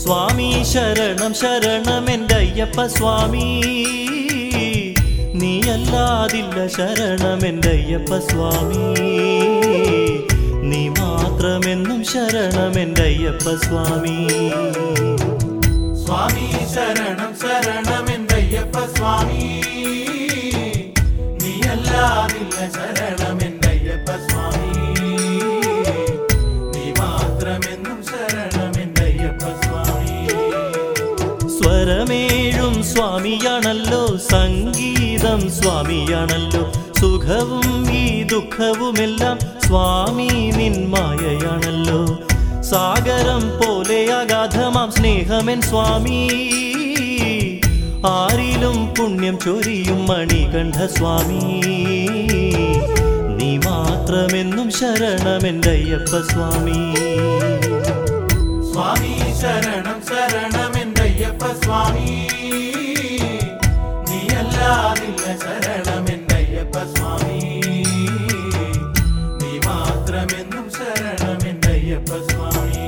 സ്വാമി ശരണം ശരണം എൻ്റെ അയ്യപ്പ സ്വാമി നീയല്ലാതില്ല ശരണം എൻ്റെ അയ്യപ്പ സ്വാമി നീ മാത്രമെന്നും ശരണം എൻ്റെ അയ്യപ്പ സ്വാമി സ്വാമി ശരണം ശരണം എന്തയ്യപ്പ സ്വാമി നീയല്ലാതില്ല ശരണം എന്തയ്യപ്പ സ്വാമി നീ മാത്രമെന്നും ശരണം എന്തയ്യപ്പ സ്വാമി സ്വരമേഴും സ്വാമിയാണല്ലോ സംഗീതം സ്വാമിയാണല്ലോ സുഖവും ഈ ദുഃഖവുമെല്ലാം സ്വാമി നിൻ മായയാണല്ലോ സാഗരം പോലെ അഗാധമാം സ്നേഹമെൻ സ്വാമി ആരിലും പുണ്യം ചൊരിയും മണികണ്ഠ സ്വാമി നീ മാത്രമെന്നും ശരണമെൻ്റെ അയ്യപ്പ സ്വാമി സ്വാമി ശരണം ശരണം എന്തയ്യപ്പ സ്വാമി നീയല്ലാതില്ല ശരണം എന്തയ്യപ്പ സ്വാമി നീ മാത്രമെന്നും ശരണം എന്തയ്യപ്പ സ്വാമി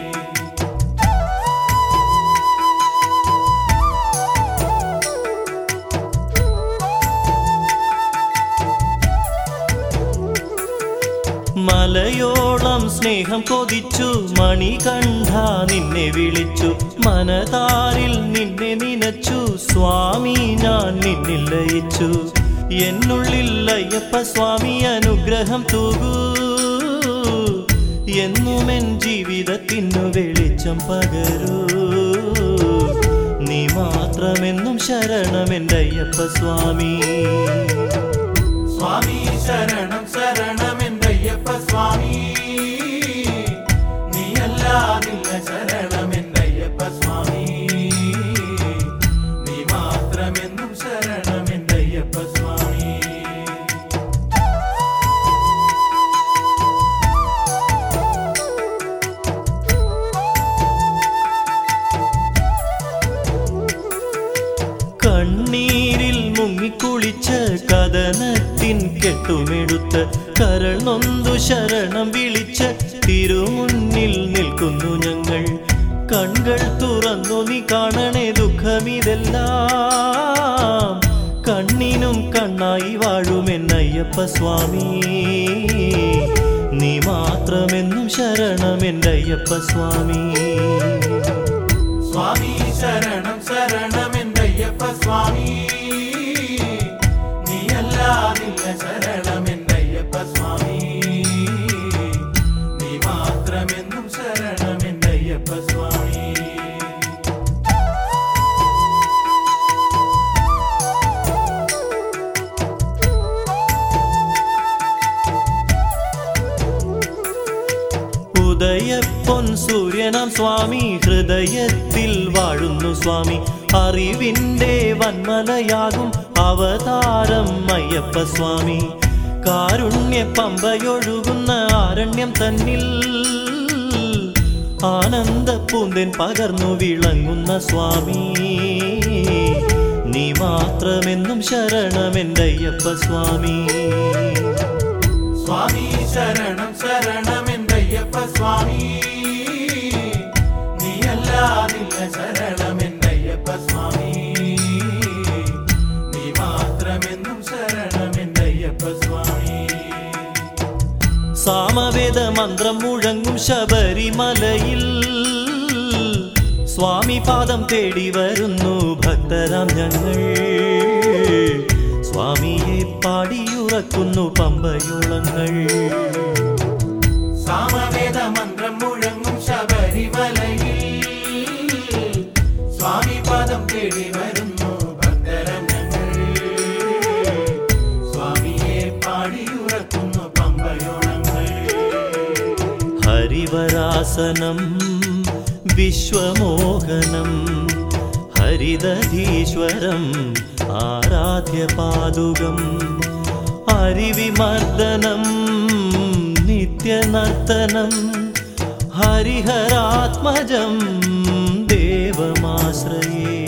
മലയോളം സ്നേഹം കൊതിച്ചു മണികണ്ഠ നിന്നെ വിളിച്ചു മനതാരിൽ നിന്നെ നിനച്ചു സ്വാമി ഞാൻ നിന്നിൽ ലയിച്ചു എന്നുള്ളിൽ അയ്യപ്പ സ്വാമി അനുഗ്രഹം തൂകൂ എന്നുമെൻ ജീവിതത്തിനു വെളിച്ചം പകരൂ നീ മാത്രമെന്നും ശരണമെൻ്റെ അയ്യപ്പ സ്വാമി സ്വാമി ശരണം ശരണം എന്തയ്യപ്പ സ്വാമി നീയല്ലാതില്ല ശരണം എന്തയ്യപ്പ സ്വാമി നീ മാത്രമെന്നും ശരണം എന്തയ്യപ്പ സ്വാമി കണ്ണീരിൽ മുങ്ങിക്കുളിച്ച് കഥനത്തിൻ കെട്ടുമെടുത്ത് കരൾ നൊന്തു ശരണം വിളിച്ച് തിരുമുന്നിൽ നിൽക്കുന്നു ഞങ്ങൾ കൺകൾ തുറന്നു നീ കാണണേ ദുഃഖമിതെല്ലാം കണ്ണിനും കണ്ണായി വാഴുമെന്നയ്യപ്പ സ്വാമി നീ മാത്രമെന്നും ശരണമെൻ്റെ അയ്യപ്പ സ്വാമി സ്വാമി ശരണം ശരണം എന്തയ്യപ്പ സ്വാമി നീയല്ലാതില്ല ശരണം എന്തയ്യപ്പ സ്വാമി നീ മാത്രമെന്നും ശരണം എന്തയ്യപ്പ സ്വാമി ഉദയപ്പൊൻ സൂര്യനാം സ്വാമി ഹൃദയത്തിൽ വാഴുന്നു സ്വാമി അറിവിൻ്റെ വന്മലയാകും അവതാരം അയ്യപ്പ സ്വാമി കാരുണ്യ പമ്പയൊഴുകുന്ന ആരണ്യം തന്നിൽ ആനന്ദ പൂന്തൻ പകർന്നു വിളങ്ങുന്ന സ്വാമി നീ മാത്രമെന്നും ശരണമെൻ്റെ അയ്യപ്പ സ്വാമി സ്വാമി ശരണം ശരണം എന്തയ്യപ്പ സ്വാമി നീയല്ലാതില്ല ശരണം എന്തയ്യപ്പ സ്വാമി നീ മാത്രമെന്നും ശരണം എന്തയ്യപ്പ സ്വാമി സാമവേദ മന്ത്രം മുഴങ്ങും ശബരിമലയിൽ സ്വാമി പാദം തേടി വരുന്നു ഭക്തരാം ഞങ്ങൾ സ്വാമിയെ പാടിയുറക്കുന്നു പമ്പയോളങ്ങൾ സാമവേദ മന്ത്രം മുഴങ്ങും ശബരിമലയിൽ സ്വാമി പാദം തേടി വരുന്നു ഭക്തരം ഞങ്ങൾ സ്വാമിയെ പാടിയുറക്കുന്നു പമ്പയോളങ്ങൾ ഹരിവരാസനം വിശ്വമോഹനം ഹരിദധീശ്വരം ആരാധ്യപാദുകം ഹരിവിമർദ്ദനം നിത്യനർത്തനം ഹരിഹരാത്മജം ദേവമാശ്രയേ